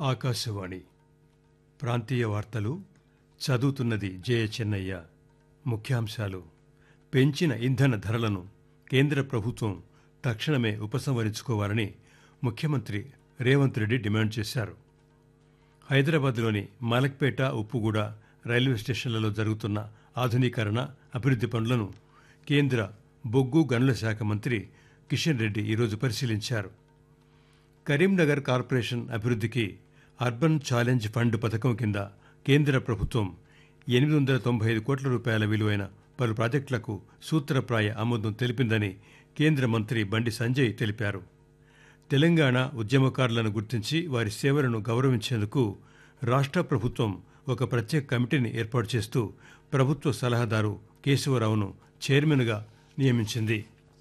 ఆకాశవాణి ప్రాంతీయ వార్తలు చదువుతున్నది జయ చెన్నయ్య ముఖ్యాంశాలు పెంచిన ఇంధన ధరలను కేంద్ర ప్రభుత్వం తక్షణమే ఉపసంహరించుకోవాలని ముఖ్యమంత్రి రేవంత్ రెడ్డి డిమాండ్ చేశారు హైదరాబాద్లోని మలక్పేట ఉప్పుగూడ రైల్వే స్టేషన్లలో జరుగుతున్న ఆధునీకరణ అభివృద్ది పనులను కేంద్ర బొగ్గు గనుల శాఖ మంత్రి కిషన్ రెడ్డి ఈరోజు పరిశీలించారు కరీంనగర్ కార్పొరేషన్ అభివృద్ధికి అర్బన్ ఛాలెంజ్ ఫండ్ పథకం కింద కేంద్ర ప్రభుత్వం ఎనిమిది వందల తొంభై ఐదు కోట్ల రూపాయల విలువైన పలు ప్రాజెక్టులకు సూత్రప్రాయ ఆమోదం తెలిపిందని కేంద్ర మంత్రి బండి సంజయ్ తెలిపారు తెలంగాణ ఉద్యమకారులను గుర్తించి వారి సేవలను గౌరవించేందుకు రాష్ట్ర ప్రభుత్వం ఒక ప్రత్యేక కమిటీని ఏర్పాటు చేస్తూ ప్రభుత్వ సలహాదారు కేశవరావును చైర్మన్గా నియమించింది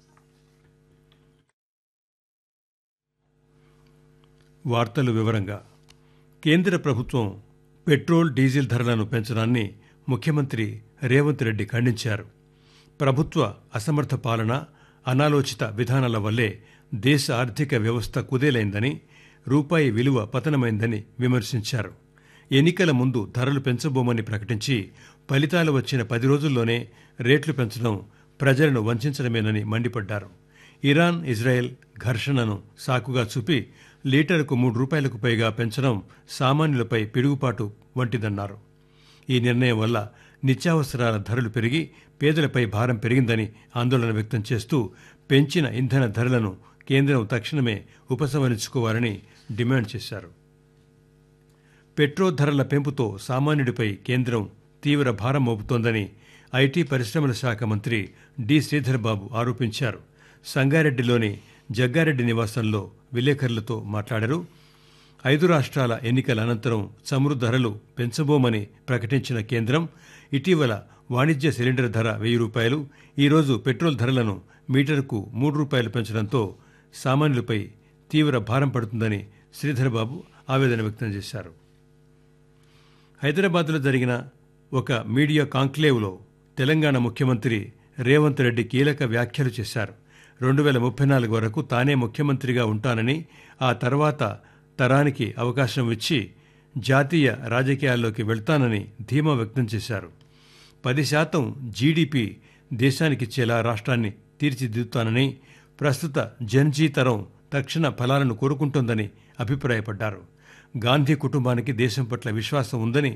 వార్తలు వివరంగా కేంద్ర ప్రభుత్వం పెట్రోల్ డీజిల్ ధరలను పెంచడాన్ని ముఖ్యమంత్రి రేవంత్ రెడ్డి ఖండించారు ప్రభుత్వ అసమర్థ పాలన అనాలోచిత విధానాల వల్లే దేశ ఆర్థిక వ్యవస్థ కుదేలైందని రూపాయి విలువ పతనమైందని విమర్శించారు ఎన్నికల ముందు ధరలు పెంచబోమని ప్రకటించి ఫలితాలు వచ్చిన పది రోజుల్లోనే రేట్లు పెంచడం ప్రజలను వంచడమేనని మండిపడ్డారు ఇరాన్ ఇజ్రాయెల్ ఘర్షణను సాకుగా చూపి లీటరుకు మూడు రూపాయలకు పైగా పెంచడం సామాన్యులపై పిడుగుపాటు వంటిదన్నారు ఈ నిర్ణయం వల్ల నిత్యావసరాల ధరలు పెరిగి పేదలపై భారం పెరిగిందని ఆందోళన వ్యక్తం చేస్తూ పెంచిన ఇంధన ధరలను కేంద్రం తక్షణమే ఉపసంహరించుకోవాలని డిమాండ్ చేశారు పెట్రోల్ ధరల పెంపుతో సామాన్యుడిపై కేంద్రం తీవ్ర భారం మోపుతోందని ఐటీ పరిశ్రమల శాఖ మంత్రి డి శ్రీధర్ బాబు ఆరోపించారు సంగారెడ్డిలోని జగ్గారెడ్డి నివాసంలో విలేకరులతో మాట్లాడారు ఐదు రాష్ట్రాల ఎన్నికల అనంతరం చమురు ధరలు పెంచబోమని ప్రకటించిన కేంద్రం ఇటీవల వాణిజ్య సిలిండర్ ధర వెయ్యి రూపాయలు ఈరోజు పెట్రోల్ ధరలను మీటరుకు మూడు రూపాయలు పెంచడంతో సామాన్యులపై తీవ్ర భారం పడుతుందని శ్రీధర్ బాబు ఆవేదన వ్యక్తం చేశారు హైదరాబాద్లో జరిగిన ఒక మీడియా కాంక్లేవ్లో తెలంగాణ ముఖ్యమంత్రి రేవంత్ రెడ్డి కీలక వ్యాఖ్యలు చేశారు రెండు వేల ముప్పై నాలుగు వరకు తానే ముఖ్యమంత్రిగా ఉంటానని ఆ తర్వాత తరానికి అవకాశం ఇచ్చి జాతీయ రాజకీయాల్లోకి వెళ్తానని ధీమా వ్యక్తం చేశారు పది శాతం జీడీపీ దేశానికిచ్చేలా రాష్ట్రాన్ని తీర్చిదిద్దుతానని ప్రస్తుత జన్జీ తరం తక్షణ ఫలాలను కోరుకుంటోందని అభిప్రాయపడ్డారు గాంధీ కుటుంబానికి దేశం పట్ల విశ్వాసం ఉందని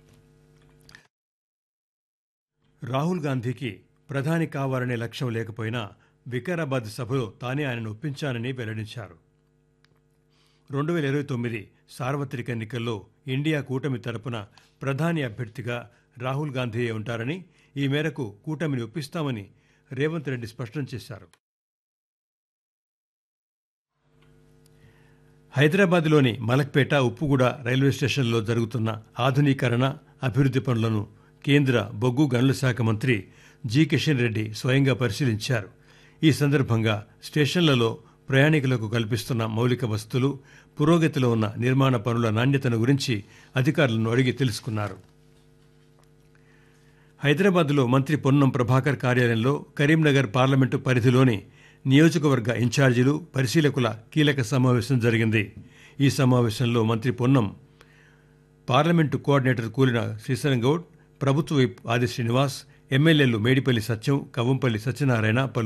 రాహుల్ గాంధీకి ప్రధాని కావాలనే లక్ష్యం లేకపోయినా వికారాబాద్ సభలో తానే ఆయనను ఒప్పించానని వెల్లడించారు రెండు వేల ఇరవై తొమ్మిది సార్వత్రిక ఎన్నికల్లో ఇండియా కూటమి తరపున ప్రధాని అభ్యర్థిగా రాహుల్ గాంధీయే ఉంటారని ఈ మేరకు కూటమిని ఒప్పిస్తామని రేవంత్ రెడ్డి స్పష్టం చేశారు హైదరాబాద్లోని మలక్పేట ఉప్పుగూడ రైల్వే స్టేషన్లో జరుగుతున్న ఆధునీకరణ అభివృద్ది పనులను కేంద్ర బొగ్గు గనుల శాఖ మంత్రి జి కిషన్ రెడ్డి స్వయంగా పరిశీలించారు ఈ సందర్భంగా స్టేషన్లలో ప్రయాణికులకు కల్పిస్తున్న మౌలిక వసతులు పురోగతిలో ఉన్న నిర్మాణ పనుల నాణ్యతను గురించి అధికారులను అడిగి తెలుసుకున్నారు హైదరాబాద్లో మంత్రి పొన్నం ప్రభాకర్ కార్యాలయంలో కరీంనగర్ పార్లమెంటు పరిధిలోని నియోజకవర్గ ఇన్ఛార్జీలు పరిశీలకుల కీలక సమావేశం జరిగింది ఈ సమావేశంలో మంత్రి పొన్నం పార్లమెంటు కోఆర్డినేటర్ కూలిన శ్రీశరం గౌడ్ ప్రభుత్వ విప్ ఆది శ్రీనివాస్ ఎమ్మెల్యేలు మేడిపల్లి సత్యం కవంపల్లి సత్యనారాయణ పలు